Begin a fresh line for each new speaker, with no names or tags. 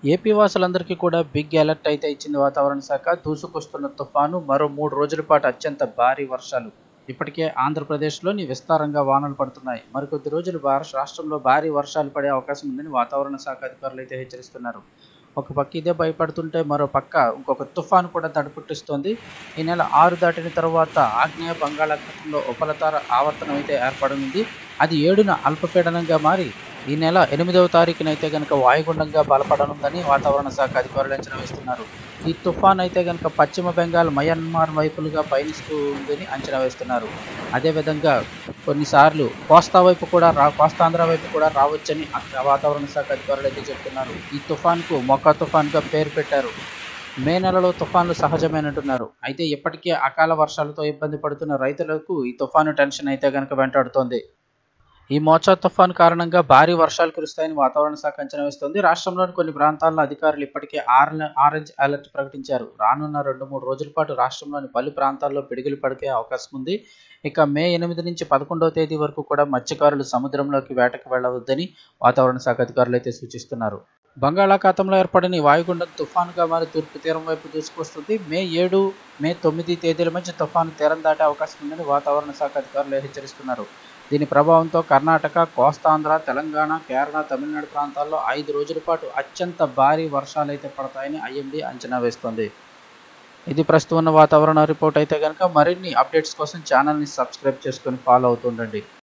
AP వాసులందరికీ కూడా big alert అయితే ఇచ్చింది వాతావరణ శాఖ దూసుకొస్తున్న తుఫాను మరో మూడు రోజుల పాటు అత్యంత భారీ వర్షాలు ఇప్పటికే ఆంధ్రప్రదేశ్లోని విస్తారంగా వానలు పడుతున్నాయి మరికొద్ది రోజులు భారత రాష్ట్రంలో భారీ వర్షాలు పడే అవకాశం ఉందని వాతావరణ శాఖ అధికారులు అయితే హెచ్చరిస్తున్నారు ఒక పక్క ఇదే భయపడుతుంటే మరో పక్క ఇంకొక తుఫాను కూడా తడుపుట్టిస్తోంది ఈ నెల ఆరు దాటిన తర్వాత ఆగ్నేయ బంగాళాఖాతంలో ఉపరితల ఆవర్తనం అయితే ఏర్పడనుంది అది ఏడున అల్పపీడనంగా మారి ఈ నెల ఎనిమిదవ తారీఖునైతే కనుక వాయుగుండంగా బలపడనుందని వాతావరణ శాఖ అధికారులు అంచనా వేస్తున్నారు ఈ తుఫాన్ అయితే కనుక పశ్చిమ బెంగాల్ మయన్మార్ వైపులుగా పయనిస్తూ ఉందని అంచనా వేస్తున్నారు అదేవిధంగా కొన్నిసార్లు కోస్తా వైపు కూడా రా కోస్తాంధ్ర వైపు కూడా రావచ్చని అక్కడ వాతావరణ శాఖ అధికారులు అయితే చెప్తున్నారు ఈ తుఫాన్కు మొక్క తుఫాన్గా పేరు పెట్టారు మే నెలలో తుఫాన్లు సహజమైనట్టున్నారు అయితే ఇప్పటికే అకాల వర్షాలతో ఇబ్బంది పడుతున్న రైతులకు ఈ తుఫాను టెన్షన్ అయితే కనుక వెంటాడుతోంది ఈ మోచా తుఫాన్ కారణంగా భారీ వర్షాలు కురుస్తాయని వాతావరణ శాఖ అంచనా వేస్తోంది రాష్ట్రంలోని కొన్ని ప్రాంతాల్లో అధికారులు ఇప్పటికే ఆరెంజ్ అలర్ట్ ప్రకటించారు రానున్న రెండు మూడు రోజుల పాటు రాష్ట్రంలోని పలు ప్రాంతాల్లో పిడుగులు పడికే అవకాశం ఉంది ఇక మే ఎనిమిది నుంచి పదకొండవ తేదీ వరకు కూడా మత్స్యకారులు సముద్రంలోకి వేటకు వెళ్ళవద్దని వాతావరణ శాఖ అధికారులు అయితే సూచిస్తున్నారు బంగాళాఖాతంలో ఏర్పడిన ఈ వాయుగుండం తుఫానుగా మారి తూర్పు తీరం వైపు దూసుకొస్తుంది మే ఏడు మే తొమ్మిది తేదీల మధ్య తుఫాను తీరం దాటే అవకాశం ఉందని వాతావరణ శాఖ అధికారులు హెచ్చరిస్తున్నారు దీని ప్రభావంతో కర్ణాటక కోస్తాంధ్ర తెలంగాణ కేరళ తమిళనాడు ప్రాంతాల్లో ఐదు రోజుల పాటు అత్యంత భారీ వర్షాలు అయితే పడతాయని ఐఎండీ అంచనా వేస్తోంది ఇది ప్రస్తుతం ఉన్న వాతావరణ రిపోర్ట్ అయితే కనుక మరిన్ని అప్డేట్స్ కోసం ఛానల్ని సబ్స్క్రైబ్ చేసుకొని ఫాలో అవుతుండండి